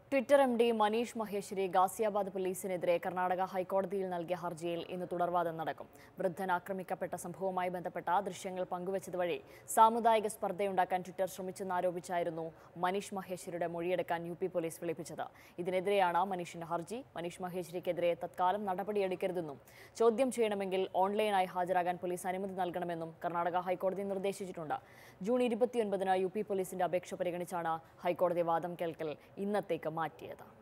Twitter M D Manish Maheshwari Ghaziabad പോലീസിനെതിരെ കർണാടക ഹൈക്കോടതിയിൽ നൽകിയ ഹർജിയിൽ ഇന്ന് തുടർവാദം നടക്കും വൃദ്ധൻ ആക്രമിക്കപ്പെട്ട സംഭവവുമായി ബന്ധപ്പെട്ട ദൃശ്യങ്ങൾ പങ്കുവച്ചത് വഴി സാമുദായിക സ്പർദ്ധയുണ്ടാക്കാൻ ട്വിറ്റർ ശ്രമിച്ചെന്നാരോപിച്ചായിരുന്നു മനീഷ് മഹേശ്വരിയുടെ മൊഴിയെടുക്കാൻ യു പി പോലീസ് വിളിപ്പിച്ചത് ഇതിനെതിരെയാണ് മനീഷിന്റെ ഹർജി മനീഷ് മഹേശ്വരിക്കെതിരെ തത്കാലം നടപടിയെടുക്കരുതെന്നും ചോദ്യം ചെയ്യണമെങ്കിൽ ഓൺലൈനായി ഹാജരാകാൻ പോലീസ് അനുമതി നൽകണമെന്നും കർണാടക ഹൈക്കോടതി നിർദ്ദേശിച്ചിട്ടുണ്ട് ജൂൺ ഇരുപത്തിയൊൻപതിന് യു പി പോലീസിന്റെ അപേക്ഷ പരിഗണിച്ചാണ് ഹൈക്കോടതി വാദം കേൾക്കൽ ഇന്നത്തേക്ക് മാറ്റിയത്